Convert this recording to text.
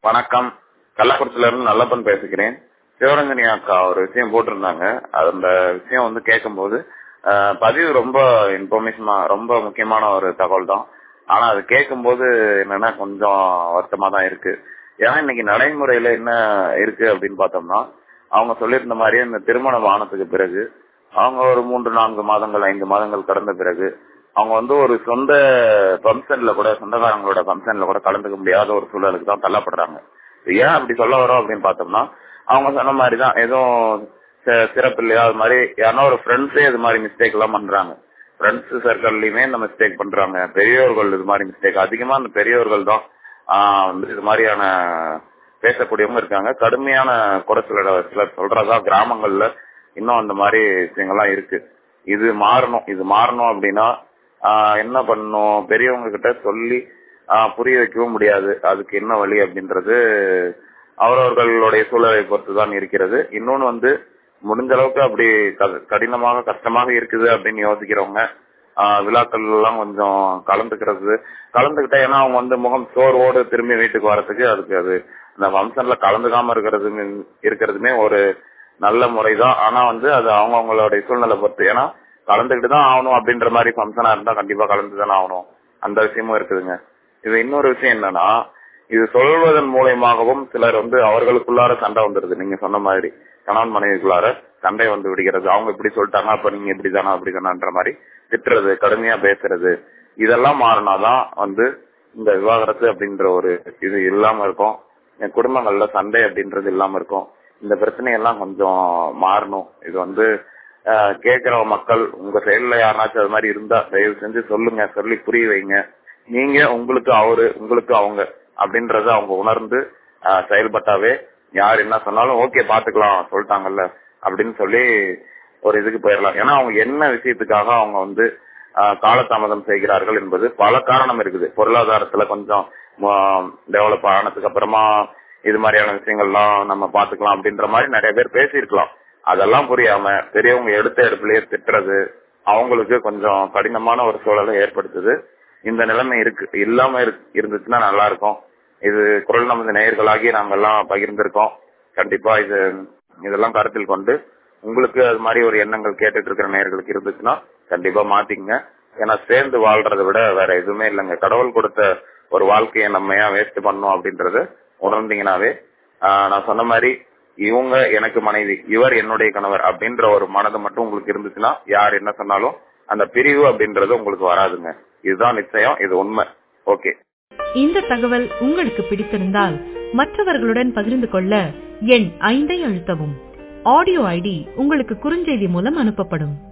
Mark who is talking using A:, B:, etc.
A: வணக்கம் கள்ளக்குறிச்சில இருந்து நல்லப்பன் பேசுகிறேன் சிவரஞ்சனி அக்கா ஒரு விஷயம் போட்டிருந்தாங்க அந்த விஷயம் வந்து கேட்கும்போது ஆஹ், பதிவு ரொம்ப இன்ஃபர்மேஷனா ரொம்ப முக்கியமான ஒரு தகவல் தான் ஆனா அது கேட்கும்போது என்னன்னா கொஞ்சம் வருத்தமா தான் இருக்கு ஏன்னா இன்னைக்கு நடைமுறையில என்ன இருக்கு அப்படின்னு பார்த்தோம்னா அவங்க சொல்லியிருந்த மாதிரியே இந்த திருமணம் ஆனதுக்கு பிறகு அவங்க ஒரு மூன்று நான்கு மாதங்கள் ஐந்து மாதங்கள் கடந்த பிறகு அவங்க வந்து ஒரு சொந்த ஃபங்க்ஷன்ல கூட சொந்தக்காரங்களோட ஃபங்க்ஷன்ல கூட கலந்துக்க முடியாத ஒரு சூழலுக்கு தான் தள்ளப்படுறாங்க ஏன் அப்படி சொல்ல வரோம் அப்படின்னு பார்த்தோம்னா அவங்க சொன்ன மாதிரி தான் எதுவும் சி- சிறப்பு இல்லையா அது மாதிரி யாரோ ஒரு ஃப்ரெண்ட்ஸே இது மாதிரி மிஸ்டேக் எல்லாம் பண்றாங்க ஃப்ரெண்ட்ஸ் சர்க்கிள்லயுமே இந்த மிஸ்டேக் பண்றாங்க பெரியவர்கள் இது மாதிரி மிஸ்டேக் அதிகமா அந்த பெரியவர்கள் தான் ஆஹ் வந்து இது மாதிரியான பேசக்கூடியவங்க இருக்காங்க கடுமையான குறை சிலர் சிலர் சொல்றதா கிராமங்கள்ல இன்னும் அந்த மாதிரி விஷயங்கள்லாம் இருக்கு இது மாறணும் இது மாறணும் அப்படின்னா ஆஹ் என்ன பண்ணணும் பெரியவங்க கிட்ட சொல்லி ஆஹ் புரிய வைக்கவும் முடியாது அதுக்கு என்ன வழி அப்படின்றது அவரவர்களுடைய சூழலை பொறுத்து தான் இருக்கிறது இன்னொன்னு வந்து முடிஞ்ச அளவுக்கு அப்படி க- கடினமாக கஷ்டமாக இருக்குது அப்படின்னு யோசிக்கிறவங்க ஆஹ் விழாக்கள் எல்லாம் கொஞ்சம் கலந்துக்கிறது கலந்துக்கிட்டா ஏன்னா அவங்க வந்து முகம் சோர்வோடு திரும்பி வீட்டுக்கு வரதுக்கு அதுக்கு அது அந்த ஃபங்க்ஷன்ல கலந்துக்காம இருக்கிறது இருக்கிறதுமே ஒரு நல்ல முறைதான் ஆனா வந்து அது அவங்கவுங்களுடைய சூழ்நிலை பொறுத்து ஏன்னா கலந்துக்கிட்டு தான் ஆகணும் அப்படின்ற மாதிரி ஃபங்க்ஷனா இருந்தா கண்டிப்பா கலந்து தானே ஆகணும் அந்த விஷயமும் இருக்குதுங்க இது இன்னொரு விஷயம் என்னன்னா இது சொல்வதன் மூலியமாகவும் சிலர் வந்து அவர்களுக்குள்ளார சண்டை வந்துருது நீங்க சொன்ன மாதிரி கணவன் மனைவிக்குள்ளார சண்டை வந்து விடுகிறது அவங்க இப்படி சொல்லிட்டாங்க அப்ப நீங்க இப்படி தானா அப்படி தானான்ற மாதிரி திட்டுறது கடுமையா பேசுறது இதெல்லாம் மாறினாதான் வந்து இந்த விவாகரத்து அப்படின்ற ஒரு இது இல்லாம இருக்கும் என் குடும்பங்கள்ல சண்டை அப்படின்றது இல்லாம இருக்கும் இந்த பிரச்சனையெல்லாம் கொஞ்சம் மாறணும் இது வந்து ஆஹ், கேக்குற மக்கள் உங்க செயல்ல யாருனாச்சும் அது மாதிரி இருந்தா தயவு செஞ்சு சொல்லுங்க சொல்லி புரிய வைங்க நீங்க உங்களுக்கு அவரு உங்களுக்கு அவங்க அப்படின்றத அவங்க உணர்ந்து ஆஹ், செயல்பட்டாவே யார் என்ன சொன்னாலும் ஓகே பாத்துக்கலாம் சொல்லிட்டாங்கல்ல அப்படின்னு சொல்லி ஒரு இதுக்கு போயிடலாம் ஏன்னா அவங்க என்ன விஷயத்துக்காக அவங்க வந்து ஆஹ், காலதாமதம் செய்கிறார்கள் என்பது பல காரணம் இருக்குது பொருளாதாரத்துல கொஞ்சம் டெவலப் ஆனதுக்கு அப்புறமா இது மாதிரியான விஷயங்கள்லாம் நம்ம பாத்துக்கலாம் அப்படின்ற மாதிரி நிறைய பேர் பேசியிருக்கலாம் அதெல்லாம் புரியாம பெரியவங்க எடுத்த இடத்துலயே திட்டுறது அவங்களுக்கு கொஞ்சம் கடினமான ஒரு சூழலை ஏற்படுத்துது இந்த நிலைமை இருக்கு இல்லாம இரு- இருந்துச்சுன்னா நல்லா இருக்கும் இது குரல் நமது நேயர்களாகி நாங்கெல்லாம் பகிர்ந்திருக்கோம் கண்டிப்பா இது இதெல்லாம் கருத்தில் கொண்டு உங்களுக்கு அது மாதிரி ஒரு எண்ணங்கள் கேட்டுட்டு இருக்கிற நேயர்களுக்கு இருந்துச்சுன்னா கண்டிப்பா மாத்திக்கங்க ஏன்னா சேர்ந்து வாழ்றதை விட வேற எதுவுமே இல்லைங்க கடவுள் கொடுத்த ஒரு வாழ்க்கையை நம்ம ஏன் வேஸ்ட் பண்ணோம் அப்படின்றது உணர்ந்தீங்கன்னாவே ஆஹ் நான் சொன்ன மாதிரி இவங்க எனக்கு மனைவி இவர் என்னுடைய கணவர் அப்படின்ற ஒரு மனது மட்டும் உங்களுக்கு இருந்துச்சுன்னா யார் என்ன சொன்னாலும் அந்த பிரிவு அப்படின்றது உங்களுக்கு வராதுங்க இதுதான் நிச்சயம் இது உண்மை ஓகே
B: இந்த தகவல் உங்களுக்கு பிடித்திருந்தால் மற்றவர்களுடன் பகிர்ந்து கொள்ள எண் ஐந்தை அழுத்தவும் ஆடியோ ஐடி உங்களுக்கு குறுஞ்செய்தி மூலம் அனுப்பப்படும்